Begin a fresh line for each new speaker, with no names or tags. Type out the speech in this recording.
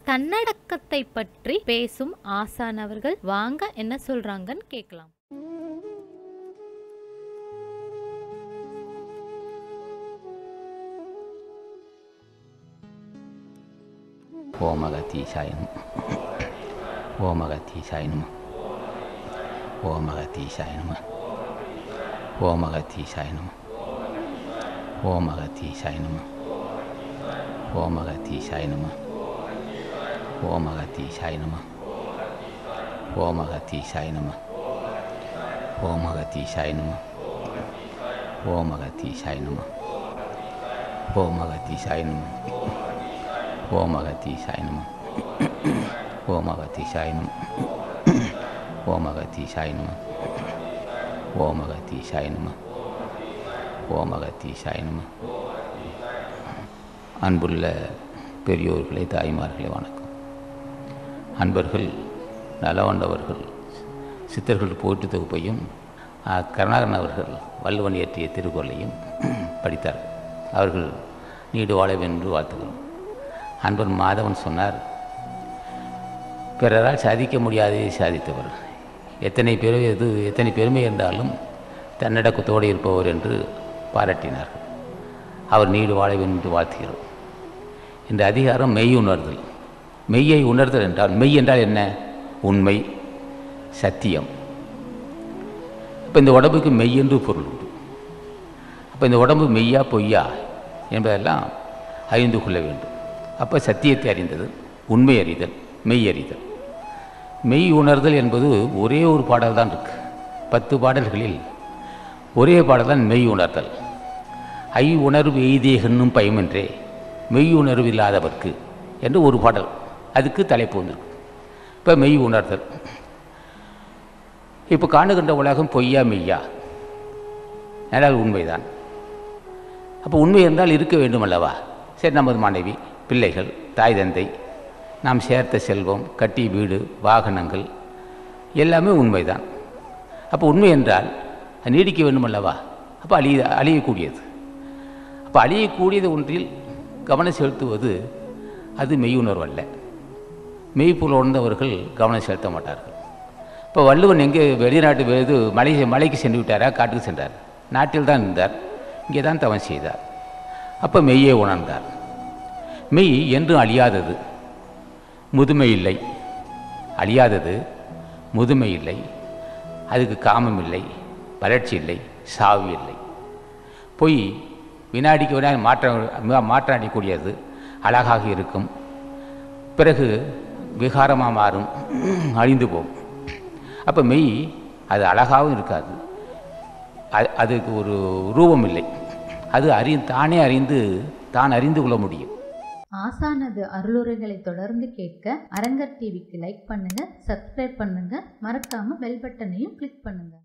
தன்னடக்கத்தை பற்றி பேசும் ஆசான் அவர்கள் வாங்க என்ன சொல்றாங்கன்னு கேட்கலாம்
ஓமகத்தீசாய நம ஓமகத்தீசாய நம ஓமகத்தீசாய நம ஓமகத்தீசாய நம ஓமகத்தீசாய நம ஓமகத்தீசாய நம ஓமகத்தீசாய நம ஓமகத்தீசாய நம ஓமகத்தீசாய நம ஓமகத்தீசாய நம ஓமகத்தீசாய நம ஓமகத்தீசாய நம ஓமகத்தீசாய நம ஓமகத்தீசாய நம ஓமகத்தீசாய நம ஓமகத்தீசாய நம அன்புள்ள பெரியோர்களே தாய்மார்களே வணக்கம் அன்பர்கள் நலவண்டவர்கள் சித்தர்கள் போற்றி தொகுப்பையும் ஆ, கருணாகரன் அவர்கள் வள்ளுவன் இயற்றிய திருக்குறளையும் படித்தார்கள் அவர்கள் நீடு வாழ வென்று வாழ்த்துகிறோம் அன்பன் மாதவன் சொன்னார் பிறரால் சாதிக்க முடியாததை சாதித்தவர் எத்தனை பெரு எது எத்தனை பெருமை இருந்தாலும் தன்னடக்கத்தோடு இருப்பவர் என்று பாராட்டினார்கள் அவர் நீடு வாழ வேண்டும் என்று வாழ்த்துகிறோம் இந்த அதிகாரம் மெய் உணர்தல் மெய்யை உணர்தல் என்றால் மெய் என்றால் என்ன உண்மை சத்தியம் இப்போ இந்த உடம்புக்கு மெய் என்று பொருள் உண்டு அப்போ இந்த உடம்பு மெய்யா பொய்யா என்பதெல்லாம் அறிந்து கொள்ள வேண்டும் அப்போ சத்தியத்தை அறிந்தது உண்மை அறிதல் மெய் அறிதல் மெய் உணர்தல் என்பது ஒரே ஒரு பாடல் தான் இருக்கு பத்து பாடல்களில் ஒரே பாடல் தான் மெய் உணர்தல் ஐ உணர்வு எய்தேகன்னும் பயமின்றே மெய் உணர்வு இல்லாதவர்க்கு என்று ஒரு பாடல் அதுக்கு தலைப்பு வந்திருக்கு இப்போ மெய் உணர்தல் இப்போ காணுகின்ற உலகம் பொய்யா மெய்யா என்றால் உண்மைதான் அப்போ உண்மை இருந்தால் இருக்க வேண்டும் அல்லவா சரி நமது மனைவி பிள்ளைகள் தாய் தந்தை நாம் சேர்த்த செல்வம் கட்டி வீடு வாகனங்கள் எல்லாமே உண்மைதான் அப்போ உண்மை என்றால் அது நீடிக்க வேண்டும் அல்லவா அப்போ அழிய அழியக்கூடியது அப்போ அழியக்கூடியது ஒன்றில் கவனம் செலுத்துவது அது மெய்யுணர்வு அல்ல மெய்ப்பொருள் உணர்ந்தவர்கள் கவனம் செலுத்த மாட்டார்கள் இப்போ வள்ளுவன் எங்கே வெளிநாட்டு வெ- இது மலை மலைக்கு சென்று விட்டாரா காட்டுக்கு சென்றார் நாட்டில் தான் இருந்தார் இங்கே தான் தவம் செய்தார் அப்போ மெய்யை உணர்ந்தார் மெய் என்றும் அழியாதது முதுமை இல்லை அழியாதது முதுமை இல்லை அதுக்கு காமம் இல்லை வளர்ச்சி இல்லை சாவு இல்லை பொய் வினாடிக்கு வினாடி மாற்ற மாற்றம் அடையக்கூடியது அழகாக இருக்கும் பிறகு விகாரமாக மாறும் அழிந்து போகும் அப்போ மெய் அது அழகாகவும் இருக்காது அது- அதுக்கு ஒரு ரூபம் இல்லை அது அறி தானே அறிந்து தான் அறிந்து கொள்ள முடியும்
ஆசானது அருளுரைகளை தொடர்ந்து கேட்க அரங்கர் டிவிக்கு லைக் பண்ணுங்க சப்ஸ்கிரைப் பண்ணுங்க மறக்காம பெல் பட்டனையும் கிளிக் பண்ணுங்க